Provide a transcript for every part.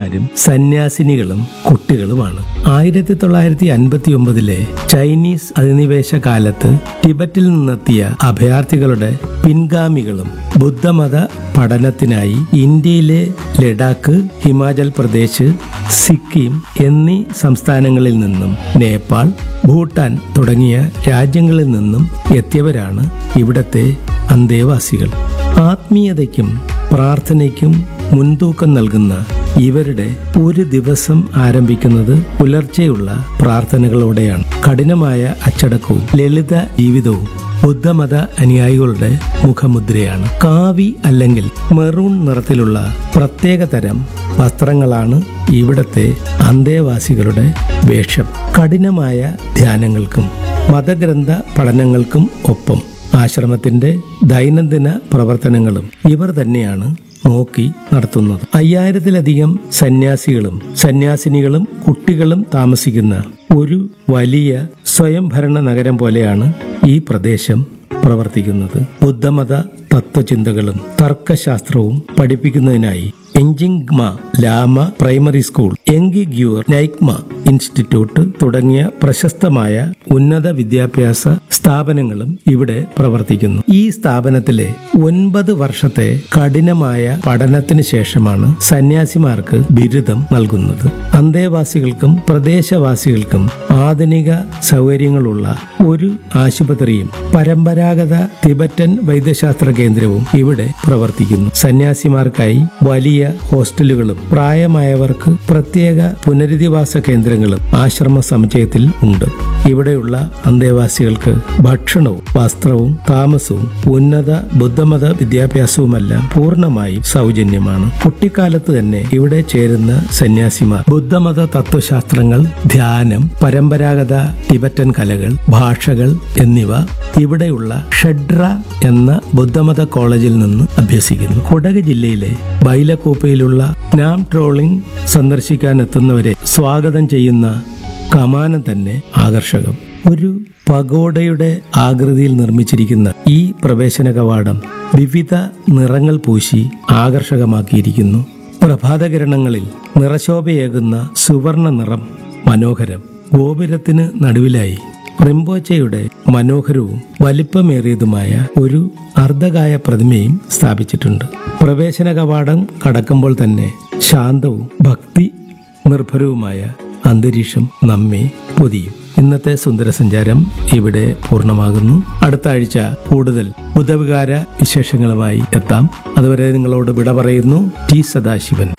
ഋഷിമാരും സന്യാസിനികളും കുട്ടികളുമാണ് ആയിരത്തി തൊള്ളായിരത്തി അൻപത്തി ഒമ്പതിലെ ചൈനീസ് അധിനിവേശ കാലത്ത് ടിബറ്റിൽ നിന്നെത്തിയ അഭയാർത്ഥികളുടെ പിൻഗാമികളും ബുദ്ധമത പഠനത്തിനായി ഇന്ത്യയിലെ ലഡാക്ക് ഹിമാചൽ പ്രദേശ് സിക്കിം എന്നീ സംസ്ഥാനങ്ങളിൽ നിന്നും നേപ്പാൾ ഭൂട്ടാൻ തുടങ്ങിയ രാജ്യങ്ങളിൽ നിന്നും എത്തിയവരാണ് ഇവിടത്തെ അന്തേവാസികൾ ആത്മീയതയ്ക്കും പ്രാർത്ഥനയ്ക്കും മുൻതൂക്കം നൽകുന്ന ഇവരുടെ ഒരു ദിവസം ആരംഭിക്കുന്നത് പുലർച്ചെയുള്ള പ്രാർത്ഥനകളോടെയാണ് കഠിനമായ അച്ചടക്കവും ലളിത ജീവിതവും ബുദ്ധമത അനുയായികളുടെ മുഖമുദ്രയാണ് കാവി അല്ലെങ്കിൽ മെറൂൺ നിറത്തിലുള്ള പ്രത്യേക തരം വസ്ത്രങ്ങളാണ് ഇവിടത്തെ അന്തേവാസികളുടെ വേഷം കഠിനമായ ധ്യാനങ്ങൾക്കും മതഗ്രന്ഥ പഠനങ്ങൾക്കും ഒപ്പം ആശ്രമത്തിന്റെ ദൈനംദിന പ്രവർത്തനങ്ങളും ഇവർ തന്നെയാണ് നോക്കി നടത്തുന്നത് അയ്യായിരത്തിലധികം സന്യാസികളും സന്യാസിനികളും കുട്ടികളും താമസിക്കുന്ന ഒരു വലിയ സ്വയംഭരണ നഗരം പോലെയാണ് ഈ പ്രദേശം പ്രവർത്തിക്കുന്നത് ബുദ്ധമത തത്വചിന്തകളും തർക്കശാസ്ത്രവും പഠിപ്പിക്കുന്നതിനായി എഞ്ചിങ്മ ലാമ പ്രൈമറി സ്കൂൾ എങ്കി ഗ്യൂർ നൈക്മ ഇൻസ്റ്റിറ്റ്യൂട്ട് തുടങ്ങിയ പ്രശസ്തമായ ഉന്നത വിദ്യാഭ്യാസ സ്ഥാപനങ്ങളും ഇവിടെ പ്രവർത്തിക്കുന്നു ഈ സ്ഥാപനത്തിലെ ഒൻപത് വർഷത്തെ കഠിനമായ പഠനത്തിന് ശേഷമാണ് സന്യാസിമാർക്ക് ബിരുദം നൽകുന്നത് അന്തേവാസികൾക്കും പ്രദേശവാസികൾക്കും ആധുനിക സൗകര്യങ്ങളുള്ള ഒരു ആശുപത്രിയും പരമ്പരാഗത തിബറ്റൻ വൈദ്യശാസ്ത്ര കേന്ദ്രവും ഇവിടെ പ്രവർത്തിക്കുന്നു സന്യാസിമാർക്കായി വലിയ ഹോസ്റ്റലുകളും പ്രായമായവർക്ക് പ്രത്യേക പുനരധിവാസ കേന്ദ്രങ്ങളും ആശ്രമ സമുച്ചയത്തിൽ ഉണ്ട് ഇവിടെയുള്ള അന്തേവാസികൾക്ക് ഭക്ഷണവും വസ്ത്രവും താമസവും ഉന്നത ബുദ്ധമത വിദ്യാഭ്യാസവുമെല്ലാം പൂർണ്ണമായും സൗജന്യമാണ് കുട്ടിക്കാലത്ത് തന്നെ ഇവിടെ ചേരുന്ന സന്യാസിമാർ ബുദ്ധമത തത്വശാസ്ത്രങ്ങൾ ധ്യാനം പരമ്പരാഗത ടിബറ്റൻ കലകൾ ഭാഷകൾ എന്നിവ ഇവിടെയുള്ള ഷഡ്ര എന്ന ബുദ്ധമത കോളേജിൽ നിന്ന് അഭ്യസിക്കുന്നു കൊടക് ജില്ലയിലെ ബൈലക്കൂപ്പയിലുള്ള നാം ട്രോളിംഗ് സന്ദർശിക്കാൻ എത്തുന്നവരെ സ്വാഗതം ചെയ്യുന്ന കമാനം തന്നെ ആകർഷകം ഒരു പഗോഡയുടെ ആകൃതിയിൽ നിർമ്മിച്ചിരിക്കുന്ന ഈ പ്രവേശന കവാടം വിവിധ നിറങ്ങൾ പൂശി ആകർഷകമാക്കിയിരിക്കുന്നു പ്രഭാതകിരണങ്ങളിൽ നിറശോഭയേകുന്ന സുവർണ നിറം മനോഹരം ഗോപുരത്തിന് നടുവിലായി റിംബോച്ചയുടെ മനോഹരവും വലിപ്പമേറിയതുമായ ഒരു അർദ്ധകായ പ്രതിമയും സ്ഥാപിച്ചിട്ടുണ്ട് പ്രവേശന കവാടം കടക്കുമ്പോൾ തന്നെ ശാന്തവും ഭക്തി നിർഭരവുമായ അന്തരീക്ഷം നമ്മെ പൊതിയും ഇന്നത്തെ സുന്ദര സഞ്ചാരം ഇവിടെ പൂർണ്ണമാകുന്നു അടുത്ത ആഴ്ച കൂടുതൽ ബുധവികാര വിശേഷങ്ങളുമായി എത്താം അതുവരെ നിങ്ങളോട് വിട പറയുന്നു T Sadasivan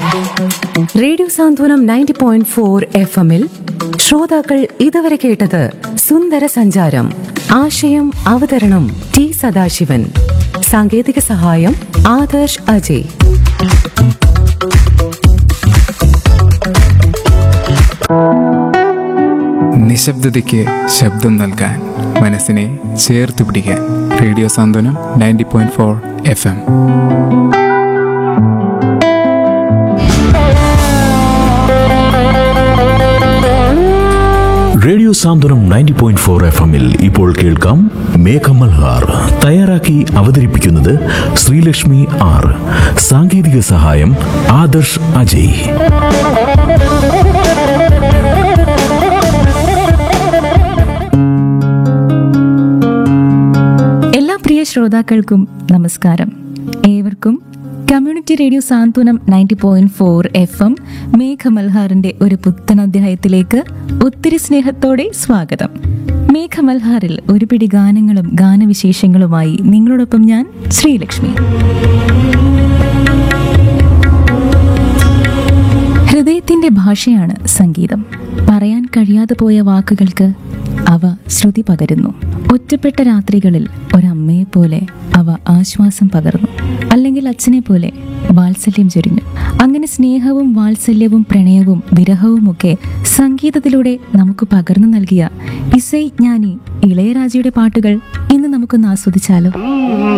radio Santhwanam ninety point four F എമ്മിൽ ശ്രോതാക്കൾ ഇതുവരെ കേട്ടത് സുന്ദര സഞ്ചാരം ആശയം അവതരണം ടി സദാശിവൻ സാങ്കേതിക സഹായം ആദർശ് അജയ് നിശബ്ദതയ്ക്ക് ശബ്ദം നൽകാൻ മനസ്സിനെ ചേർത്ത് പിടിക്കാൻ radio Santhwanam ninety point four F M radio Santhwanam ninety point four F എമ്മിൽ ഇപ്പോൾ കേൾക്കാം മേഘമൽഹാർ തയ്യാറാക്കി അവതരിപ്പിക്കുന്നത് ശ്രീലക്ഷ്മി ആർ സാങ്കേതിക സഹായം ആദർശ് അജയ് എല്ലാ പ്രിയ ശ്രോതാക്കൾക്കും നമസ്കാരം ഏവർക്കും community radio Santhwanam ninety point four F M മേഘമൽഹാറിന്റെ ഒരു പുത്തൻ അധ്യായത്തിലേക്ക് ഒത്തിരി സ്നേഹത്തോടെ സ്വാഗതം മേഘമൽഹാറിൽ ഒരു പിടി ഗാനങ്ങളും ഗാനവിശേഷങ്ങളുമായി നിങ്ങളോടൊപ്പം ഞാൻ ശ്രീലക്ഷ്മി ഹൃദയത്തിന്റെ ഭാഷയാണ് സംഗീതം പറയാൻ കഴിയാതെ പോയ വാക്കുകൾക്ക് അവ ശ്രുതി പകരുന്നു ഒറ്റപ്പെട്ട രാത്രികളിൽ ഒരമ്മയെ പോലെ അവ ആശ്വാസം പകർന്നു അല്ലെങ്കിൽ അച്ഛനെ പോലെ വാത്സല്യം ചൊരിഞ്ഞു അങ്ങനെ സ്നേഹവും വാത്സല്യവും പ്രണയവും വിരഹവും ഒക്കെ സംഗീതത്തിലൂടെ നമുക്ക് പകർന്നു നൽകിയ ഇസൈ ജ്ഞാനി ഇളയരാജയുടെ പാട്ടുകൾ ഇന്ന് നമുക്കൊന്ന് ആസ്വദിച്ചാലോ